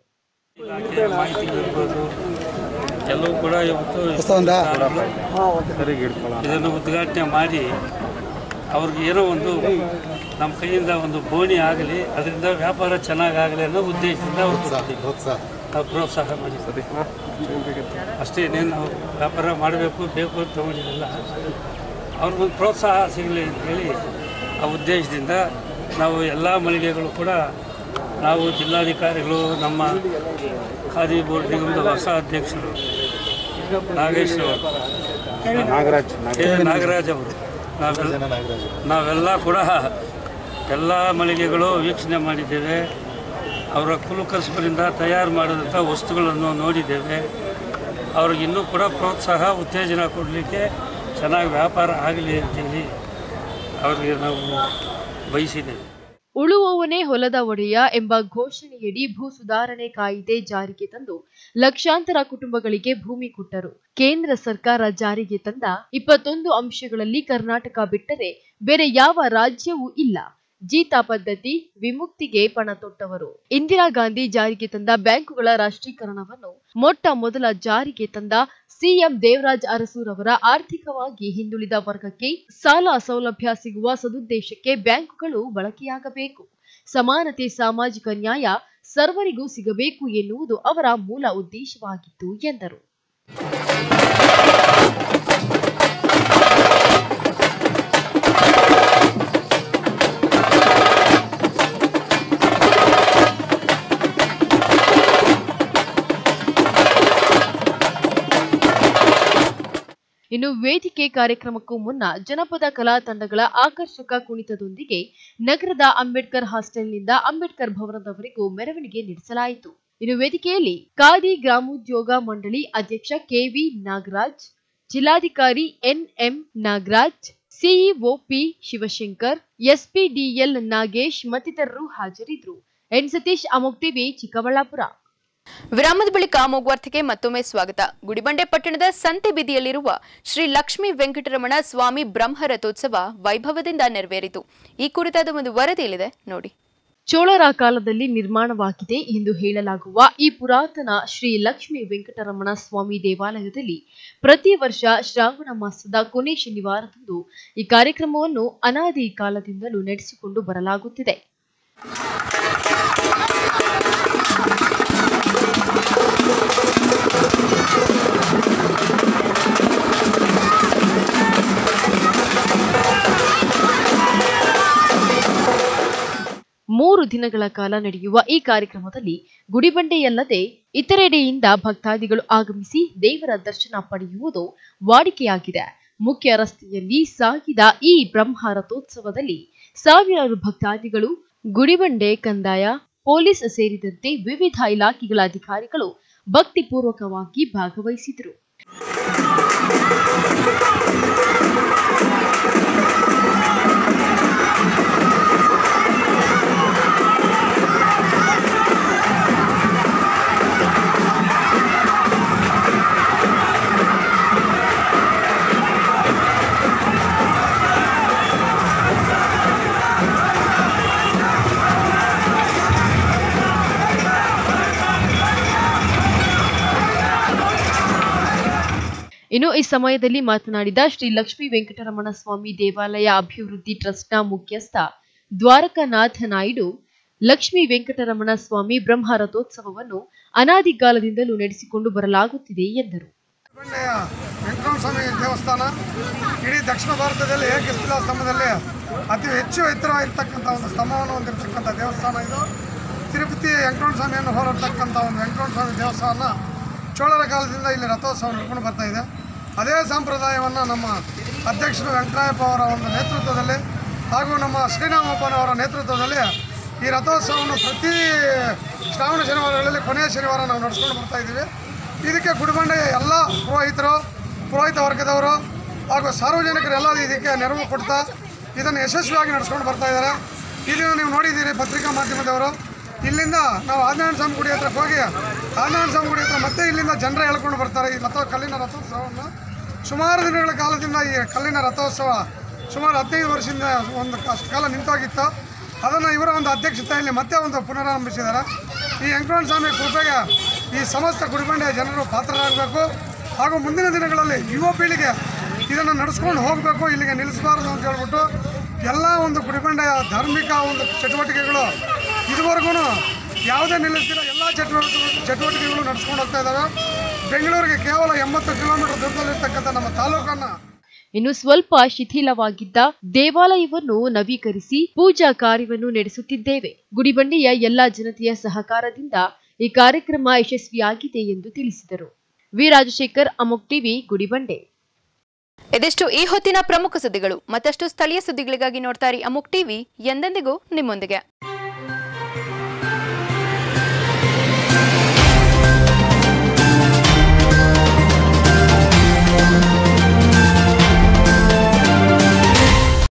Speaker 10: ಎಲ್ಲವೂ ಕೂಡ ಇವತ್ತು ಇದನ್ನು ಉದ್ಘಾಟನೆ ಮಾಡಿ ಅವ್ರಿಗೆ ಏನೋ ಒಂದು ನಮ್ಮ ಕೈಯಿಂದ ಒಂದು ಬೋಣಿ ಆಗಲಿ ಅದರಿಂದ ವ್ಯಾಪಾರ ಚೆನ್ನಾಗಾಗಲಿ ಅನ್ನೋ ಉದ್ದೇಶದಿಂದ ಅವ್ರು ಕೊಡ್ತೀವಿ. ನಾವು ಪ್ರೋತ್ಸಾಹ ಮಾಡಿದ್ದೀವಿ ಅಷ್ಟೇ ಇನ್ನೇನು ನಾವು ವ್ಯಾಪಾರ ಮಾಡಬೇಕು ಬೇಕು ಅಂತ ತಗೊಂಡಿರಲಿಲ್ಲ ಅವ್ರಿಗೊಂದು ಪ್ರೋತ್ಸಾಹ ಸಿಗಲಿ ಅಂತೇಳಿ ಆ ಉದ್ದೇಶದಿಂದ ನಾವು ಎಲ್ಲ ಮಳಿಗೆಗಳು ಕೂಡ ನಾವು ಜಿಲ್ಲಾಧಿಕಾರಿಗಳು ನಮ್ಮ ಖಾದಿ ಬೋರ್ಡ್ ನಿಗಮದ ಹೊಸ ಅಧ್ಯಕ್ಷರು ನಾಗೇಶ್ ಅವರು
Speaker 6: ನಾಗರಾಜ್
Speaker 10: ಕೆ. ನಾಗರಾಜ್ ಅವರು ನಾವೆಲ್ಲ ನಾವೆಲ್ಲ ಕೂಡ ಎಲ್ಲ ಮಳಿಗೆಗಳು ವೀಕ್ಷಣೆ ಮಾಡಿದ್ದೇವೆ ಅವರ ಕುಲಕಸಬರಿಂದ ತಯಾರು ಮಾಡಿದಂಥ ವಸ್ತುಗಳನ್ನು ನೋಡಿದ್ದೇವೆ ಅವ್ರಿಗೆ ಇನ್ನೂ ಕೂಡ ಪ್ರೋತ್ಸಾಹ ಉತ್ತೇಜನ ಕೊಡಲಿಕ್ಕೆ ಚೆನ್ನಾಗಿ ವ್ಯಾಪಾರ ಆಗಲಿ ಅಂತೇಳಿ ಅವ್ರಿಗೆ ನಾವು ಬಯಸಿದ್ದೇವೆ
Speaker 4: ಉಳುವವನೇ ಹೊಲದ ಒಡೆಯ ಎಂಬ ಘೋಷಣೆಯಡಿ ಭೂ ಸುಧಾರಣೆ ಕಾಯಿದೆ ಜಾರಿಗೆ ತಂದು ಲಕ್ಷಾಂತರ ಕುಟುಂಬಗಳಿಗೆ ಭೂಮಿ ಕೊಟ್ಟರು ಕೇಂದ್ರ ಸರ್ಕಾರ ಜಾರಿಗೆ ತಂದ ಇಪ್ಪತ್ತೊಂದು ಅಂಶಗಳಲ್ಲಿ ಕರ್ನಾಟಕ ಬಿಟ್ಟರೆ ಬೇರೆ ಯಾವ ರಾಜ್ಯವೂ ಇಲ್ಲ ಜೀತ ಪದ್ಧತಿ ವಿಮುಕ್ತಿಗೆ ಪಣ ತೊಟ್ಟವರು ಇಂದಿರಾ ಗಾಂಧಿ ಜಾರಿಗೆ ತಂದ ಬ್ಯಾಂಕುಗಳ ರಾಷ್ಟ್ರೀಕರಣವನ್ನು ಮೊಟ್ಟ ಮೊದಲ ಜಾರಿಗೆ ತಂದ ಸಿಎಂ ದೇವರಾಜ್ ಅರಸೂರವರ ಆರ್ಥಿಕವಾಗಿ ಹಿಂದುಳಿದ ವರ್ಗಕ್ಕೆ ಸಾಲ ಸೌಲಭ್ಯ ಸಿಗುವ ಸದುದ್ದೇಶಕ್ಕೆ ಬ್ಯಾಂಕುಗಳು ಬಳಕೆಯಾಗಬೇಕು ಸಮಾನತೆ ಸಾಮಾಜಿಕ ನ್ಯಾಯ ಸರ್ವರಿಗೂ ಸಿಗಬೇಕು ಎನ್ನುವುದು ಅವರ ಮೂಲ ಉದ್ದೇಶವಾಗಿತ್ತು ಎಂದರು ಇನ್ನು ವೇದಿಕೆ ಕಾರ್ಯಕ್ರಮಕ್ಕೂ ಮುನ್ನ ಜನಪದ ಕಲಾ ತಂಡಗಳ ಆಕರ್ಷಕ ಕುಣಿತದೊಂದಿಗೆ ನಗರದ ಅಂಬೇಡ್ಕರ್ ಹಾಸ್ಟೆಲ್ನಿಂದ ಅಂಬೇಡ್ಕರ್ ಭವನದವರೆಗೂ ಮೆರವಣಿಗೆ ನಡೆಸಲಾಯಿತು ಇನ್ನು ವೇದಿಕೆಯಲ್ಲಿ ಖಾದಿ ಗ್ರಾಮೋದ್ಯೋಗ ಮಂಡಳಿ ಅಧ್ಯಕ್ಷ ಕೆವಿ ನಾಗರಾಜ್ ಜಿಲ್ಲಾಧಿಕಾರಿ NM Nagaraj CEO P Shivashankar SPDL Nagesh ಮತ್ತಿತರರು ಹಾಜರಿದ್ದರು ಎನ್ ಸತೀಶ್ ಅಮೋಕ್ ಟಿವಿ ಚಿಕ್ಕಬಳ್ಳಾಪುರ
Speaker 1: ವಿರಾಮದ ಬಳಿಕ ಮೂಗ್ವಾರ್ತೆಗೆ ಮತ್ತೊಮ್ಮೆ ಸ್ವಾಗತ ಗುಡಿಬಂಡೆ ಪಟ್ಟಣದ ಸಂತೆ ಬೀದಿಯಲ್ಲಿರುವ ಶ್ರೀ ಲಕ್ಷ್ಮೀ ವೆಂಕಟರಮಣ ಸ್ವಾಮಿ ಬ್ರಹ್ಮರಥೋತ್ಸವ ವೈಭವದಿಂದ ನೆರವೇರಿತು ಈ ಕುರಿತಾದ ಒಂದು ವರದಿಯಲ್ಲಿದೆ ನೋಡಿ
Speaker 4: ಚೋಳರ ಕಾಲದಲ್ಲಿ ನಿರ್ಮಾಣವಾಗಿದೆ ಎಂದು ಹೇಳಲಾಗುವ ಈ ಪುರಾತನ ಶ್ರೀ ಲಕ್ಷ್ಮೀ ವೆಂಕಟರಮಣ ಸ್ವಾಮಿ ದೇವಾಲಯದಲ್ಲಿ ಪ್ರತಿ ವರ್ಷ ಶ್ರಾವಣ ಮಾಸದ ಕೊನೆ ಶನಿವಾರದಂದು ಈ ಕಾರ್ಯಕ್ರಮವನ್ನು ಅನಾದಿ ಕಾಲದಿಂದಲೂ ನಡೆಸಿಕೊಂಡು ಬರಲಾಗುತ್ತಿದೆ ಮೂರು ದಿನಗಳ ಕಾಲ ನಡೆಯುವ ಈ ಕಾರ್ಯಕ್ರಮದಲ್ಲಿ ಗುಡಿಬಂಡೆಯಲ್ಲದೆ ಇತರೆಡೆಯಿಂದ ಭಕ್ತಾದಿಗಳು ಆಗಮಿಸಿ ದೇವರ ದರ್ಶನ ಪಡೆಯುವುದು ವಾಡಿಕೆಯಾಗಿದೆ ಮುಖ್ಯ ರಸ್ತೆಯಲ್ಲಿ ಸಾಗಿದ ಈ ಬ್ರಹ್ಮ ರಥೋತ್ಸವದಲ್ಲಿ ಸಾವಿರಾರು ಭಕ್ತಾದಿಗಳು ಗುಡಿಬಂಡೆ ಕಂದಾಯ ಪೊಲೀಸ್ ಸೇರಿದಂತೆ ವಿವಿಧ ಇಲಾಖೆಗಳ ಅಧಿಕಾರಿಗಳು ಭಕ್ತಿಪೂರ್ವಕವಾಗಿ ಭಾಗವಹಿಸಿದರು ಇನ್ನು ಈ ಸಮಯದಲ್ಲಿ ಮಾತನಾಡಿದ ಶ್ರೀ ಲಕ್ಷ್ಮೀ ವೆಂಕಟರಮಣ ಸ್ವಾಮಿ ದೇವಾಲಯ ಅಭಿವೃದ್ಧಿ ಟ್ರಸ್ಟ್ನ ಮುಖ್ಯಸ್ಥ ದ್ವಾರಕನಾಥ ನಾಯ್ಡು ಲಕ್ಷ್ಮೀ ವೆಂಕಟರಮಣ ಸ್ವಾಮಿ ಬ್ರಹ್ಮ ರಥೋತ್ಸವವನ್ನು ಅನಾದಿ ಕಾಲದಿಂದಲೂ ನಡೆಸಿಕೊಂಡು ಬರಲಾಗುತ್ತಿದೆ ಎಂದರು
Speaker 15: ಬಂಡೆಯ ವೆಂಕಟರಮಣ ಸ್ವಾಮಿ ದೇವಸ್ಥಾನ ಇಡೀ ದಕ್ಷಿಣ ಭಾರತದಲ್ಲಿ ಏಕಶಿಲಾ ಸ್ತಂಭದಲ್ಲಿ ಅತಿ ಹೆಚ್ಚು ಎತ್ತರವಾಗಿರ್ತಕ್ಕಂಥ ಒಂದು ಸ್ತಂಭವನ್ನು ಹೊಂದಿರತಕ್ಕಂಥ ದೇವಸ್ಥಾನ ಇದು ತಿರುಪತಿ ವೆಂಕಟರಮಣ ಸ್ವಾಮಿಯನ್ನು ಹೋರಾಡ್ತಕ್ಕಂಥ ಒಂದು ವೆಂಕಟರಮಣ ಸ್ವಾಮಿ ದೇವಸ್ಥಾನ ಚೋಳರ ಕಾಲದಿಂದ ಇಲ್ಲಿ ರಥೋತ್ಸವ ನಡ್ಕೊಂಡು ಬರ್ತಾ ಇದೆ ಅದೇ ಸಂಪ್ರದಾಯವನ್ನು ನಮ್ಮ ಅಧ್ಯಕ್ಷರು ವೆಂಕಟರಾಯಪ್ಪ ಅವರ ಒಂದು ನೇತೃತ್ವದಲ್ಲಿ ಹಾಗೂ ನಮ್ಮ ಶ್ರೀರಾಮಪ್ಪನವರ ನೇತೃತ್ವದಲ್ಲಿ ಈ ರಥೋತ್ಸವವನ್ನು ಪ್ರತಿ ಶ್ರಾವಣ ಶನಿವಾರಗಳಲ್ಲಿ ಕೊನೆಯ ಶನಿವಾರ ನಾವು ನಡೆಸ್ಕೊಂಡು ಬರ್ತಾ ಇದ್ದೀವಿ ಇದಕ್ಕೆ ಗುಡಿಬಂಡೆಯ ಎಲ್ಲ ಪುರೋಹಿತರು ಪುರೋಹಿತ ವರ್ಗದವರು ಹಾಗೂ ಸಾರ್ವಜನಿಕರೆಲ್ಲ ಇದಕ್ಕೆ ನೆರವು ಕೊಡ್ತಾ ಇದನ್ನು ಯಶಸ್ವಿಯಾಗಿ ನಡೆಸ್ಕೊಂಡು ಬರ್ತಾ ಇದ್ದಾರೆ ಇದನ್ನು ನೀವು ನೋಡಿದ್ದೀರಿ ಪತ್ರಿಕಾ ಮಾಧ್ಯಮದವರು ಇಲ್ಲಿಂದ ನಾವು ಆದಿನಾರಾಯಣ ಸ್ವಾಮಿ ಗುಡಿ ಹತ್ರಕ್ಕೆ ಹೋಗಿ ಆದಿನಾರಾಯಣ ಸ್ವಾಮಿ ಗುಡಿ ಹತ್ರ ಮತ್ತೆ ಇಲ್ಲಿಂದ ಜನರ ಎಳ್ಕೊಂಡು ಬರ್ತಾರೆ ಈ ರಥ ಕಲ್ಲಿನ ರಥೋತ್ಸವವನ್ನು ಸುಮಾರು ದಿನಗಳ ಕಾಲದಿಂದ ಈ ಕಲ್ಲಿನ ರಥೋತ್ಸವ ಸುಮಾರು ಹದಿನೈದು ವರ್ಷದಿಂದ ಒಂದು ಅಷ್ಟು ಕಾಲ ನಿಂತೋಗಿತ್ತು ಅದನ್ನು ಇವರ ಒಂದು ಅಧ್ಯಕ್ಷತೆಯಲ್ಲಿ ಮತ್ತೆ ಒಂದು ಪುನರಾರಂಭಿಸಿದ್ದಾರೆ ಈ ವೆಂಕಟರಮಣ ಸ್ವಾಮಿ ಕೃಪೆಗೆ ಈ ಸಮಸ್ತ ಗುಡಿಬಂಡೆಯ ಜನರು ಪಾತ್ರರಾಗಬೇಕು ಹಾಗೂ ಮುಂದಿನ ದಿನಗಳಲ್ಲಿ ಯುವ ಪೀಳಿಗೆ ಇದನ್ನು ನಡೆಸ್ಕೊಂಡು ಹೋಗಬೇಕು ಇಲ್ಲಿಗೆ ನಿಲ್ಲಿಸಬಾರದು ಅಂತ ಹೇಳ್ಬಿಟ್ಟು ಎಲ್ಲ ಒಂದು ಗುಡಿಬಂಡೆಯ ಧಾರ್ಮಿಕ ಒಂದು ಚಟುವಟಿಕೆಗಳು ಇದುವರೆಗೂ ಯಾವುದೇ ನಿಲ್ಲಿಸ್ತಿರೋ ಎಲ್ಲ ಚಟುವಟಿಕೆ ಚಟುವಟಿಕೆಗಳು ನಡೆಸ್ಕೊಂಡು ಹೋಗ್ತಾ ಇದ್ದಾವೆ ಬೆಂಗಳೂರಿಗೆ ಕೇವಲ ಎಂಬತ್ತು ಕಿಲೋಮೀಟರ್ ದೂರದಲ್ಲಿರ್ತಕ್ಕಂಥ ನಮ್ಮ ತಾಲೂಕನ್ನು
Speaker 4: ಇನ್ನು ಸ್ವಲ್ಪ ಶಿಥಿಲವಾಗಿದ್ದ ದೇವಾಲಯವನ್ನು ನವೀಕರಿಸಿ ಪೂಜಾ ಕಾರ್ಯವನ್ನು ನಡೆಸುತ್ತಿದ್ದೇವೆ ಗುಡಿಬಂಡೆಯ ಎಲ್ಲಾ ಜನತೆಯ ಸಹಕಾರದಿಂದ ಈ ಕಾರ್ಯಕ್ರಮ ಯಶಸ್ವಿಯಾಗಿದೆ ಎಂದು ತಿಳಿಸಿದರು ವಿ ರಾಜಶೇಖರ್ ಅಮೋಕ್ ಟಿವಿ ಗುಡಿಬಂಡೆ
Speaker 1: ಇದಿಷ್ಟು ಈ ಹೊತ್ತಿನ ಪ್ರಮುಖ ಸುದ್ದಿಗಳು ಮತ್ತಷ್ಟು ಸ್ಥಳೀಯ ಸುದ್ದಿಗಳಿಗಾಗಿ ನೋಡ್ತಾರೆ ಅಮುಕ್ ಟಿವಿ ಎಂದೆಂದಿಗೂ ನಿಮ್ಮೊಂದಿಗೆ